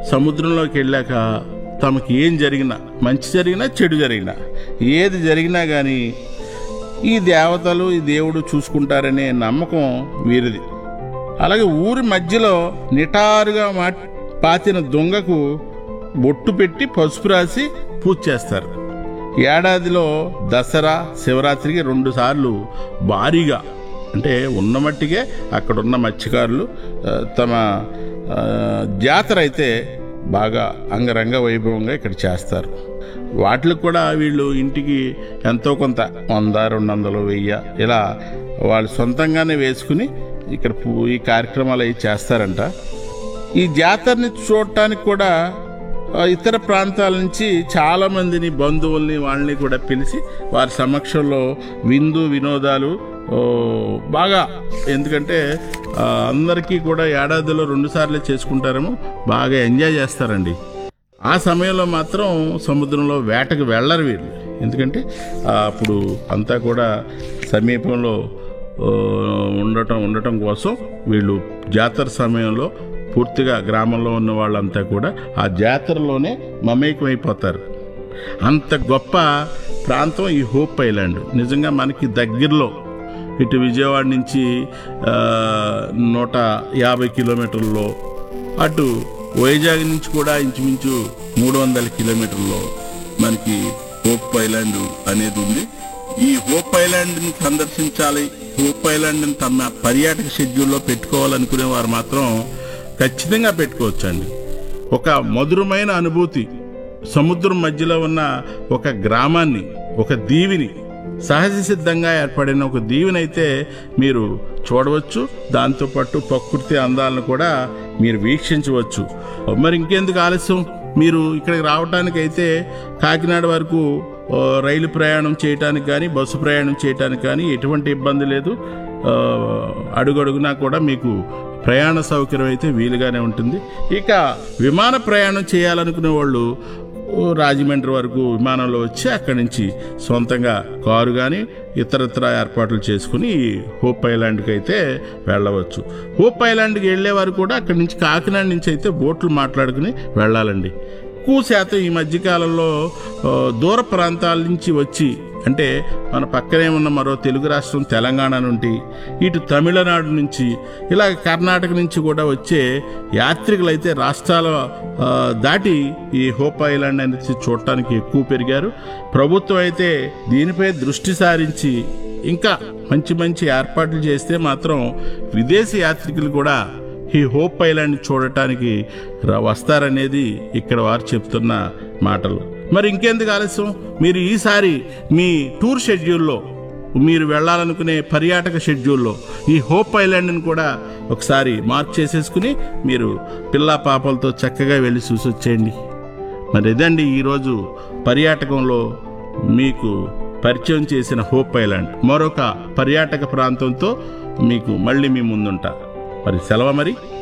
సముద్రంలోకి వెళ్ళాక తమకి ఏం జరిగినా మంచి జరిగినా చెడు జరిగినా ఏది జరిగినా కానీ ఈ దేవతలు ఈ దేవుడు చూసుకుంటారనే నమ్మకం వీరిది అలాగే ఊరి మధ్యలో నిటారుగా మా పాతిన దొంగకు బొట్టు పెట్టి పసుపు రాసి పూజ చేస్తారు ఏడాదిలో దసరా శివరాత్రికి రెండు సార్లు భారీగా అంటే ఉన్న మట్టిగే అక్కడున్న మత్స్యకారులు ఆ, తమ ఆ, జాతర అయితే బాగా అంగరంగ వైభవంగా ఇక్కడ చేస్తారు వాటికి కూడా వీళ్ళు ఇంటికి ఎంతో కొంత వంద రెండు వందలు వెయ్యి ఇలా వాళ్ళు సొంతంగానే వేసుకుని ఇక్కడ పూ- ఈ కార్యక్రమాలు అవి చేస్తారంట ఈ జాతరని చూడటానికి కూడా ఆ, ఇతర ప్రాంతాల నుంచి చాలా మందిని బంధువుల్ని వాళ్ళని కూడా పిలిచి వారి సమక్షంలో విందు వినోదాలు ఓ, బాగా ఎందుకంటే ఆ, అందరికీ కూడా ఏడాదిలో రెండు సార్లు చేసుకుంటారేమో బాగా ఎంజాయ్ చేస్తారండి ఆ సమయంలో మాత్రం సముద్రంలో వేటకు వెళ్ళరు వీళ్ళు ఎందుకంటే ఆ, అప్పుడు అంతా కూడా సమీపంలో ఆ, ఉండటం ఉండటం కోసం వీళ్ళు జాతర సమయంలో పూర్తిగా గ్రామంలో ఉన్న వాళ్ళంతా కూడా ఆ జాతరలోనే మమేకమైపోతారు అంత గొప్ప ప్రాంతం ఈ హోప్ ఐలాండ్ నిజంగా మనకి దగ్గరలో ఇటు విజయవాడ నుంచి ఆ, నూట యాభై కిలోమీటర్లలో అటు వైజాగ్ నుంచి కూడా ఇంచుమించు మూడు వందల కిలోమీటర్లో మనకి హోప్ ఐలాండ్ అనేది ఉంది ఈ హోప్ ఐలాండ్ని సందర్శించాలి హోప్ ఐలాండ్ని తమ పర్యాటక షెడ్యూల్లో పెట్టుకోవాలనుకునే వారు మాత్రం ఖచ్చితంగా పెట్టుకోవచ్చండి ఒక మధురమైన అనుభూతి సముద్రం మధ్యలో ఉన్న ఒక గ్రామాన్ని ఒక దీవిని సహజ సిద్ధంగా ఏర్పడిన ఒక దీవినైతే మీరు చూడవచ్చు దాంతోపాటు ప్రకృతి అందాలను కూడా మీరు వీక్షించవచ్చు మరి ఇంకెందుకు ఆలస్యం మీరు ఇక్కడికి రావడానికి అయితే కాకినాడ వరకు ఆ, రైలు ప్రయాణం చేయటానికి కానీ బస్సు ప్రయాణం చేయటానికి కానీ ఎటువంటి ఇబ్బంది లేదు ఆ, అడుగడుగునా కూడా మీకు ప్రయాణ సౌకర్యం అయితే వీలుగానే ఉంటుంది ఇక విమాన ప్రయాణం చేయాలనుకునే వాళ్ళు ఓ రాజమండ్రి వరకు విమానంలో వచ్చి అక్కడి నుంచి సొంతంగా కారు కానీ ఇతరత్ర ఏర్పాట్లు చేసుకుని ఈ హోప్ ఐలాండ్కి అయితే వెళ్ళవచ్చు హోప్ ఐలాండ్కి వెళ్ళేవారు కూడా అక్కడి నుంచి కాకినాడ నుంచి అయితే బోట్లు మాట్లాడుకుని వెళ్ళాలండి ఎక్కువ శాతం ఈ మధ్యకాలంలో ఆ, దూర ప్రాంతాల నుంచి వచ్చి అంటే మన పక్కనే ఉన్న మరో తెలుగు రాష్ట్రం తెలంగాణ నుండి ఇటు తమిళనాడు నుంచి ఇలా కర్ణాటక నుంచి కూడా వచ్చే యాత్రికులు అయితే రాష్ట్రాల ఆ, దాటి ఈ హోప్ ఐలాండ్ అనేది చూడటానికి ఎక్కువ పెరిగారు ప్రభుత్వం అయితే దీనిపై దృష్టి సారించి ఇంకా మంచి మంచి ఏర్పాట్లు చేస్తే మాత్రం విదేశీ యాత్రికులు కూడా ఈ హోప్ ఐలాండ్ చూడటానికి రా- వస్తారనేది ఇక్కడ వారు చెప్తున్న మాటలు మరి ఇంకెందుకు ఆలస్యం మీరు ఈసారి మీ టూర్ షెడ్యూల్లో మీరు వెళ్ళాలనుకునే పర్యాటక షెడ్యూల్లో ఈ హోప్ ఐలాండ్ని కూడా ఒకసారి మార్క్ చేసేసుకుని మీరు పిల్లా పాపలతో చక్కగా వెళ్ళి చూసి వచ్చేయండి మరి ఇదండి ఈరోజు పర్యాటకంలో మీకు పరిచయం చేసిన హోప్ ఐలాండ్ మరొక పర్యాటక ప్రాంతంతో మీకు మళ్ళీ మీ ముందుంటా మరి సెలవు మరి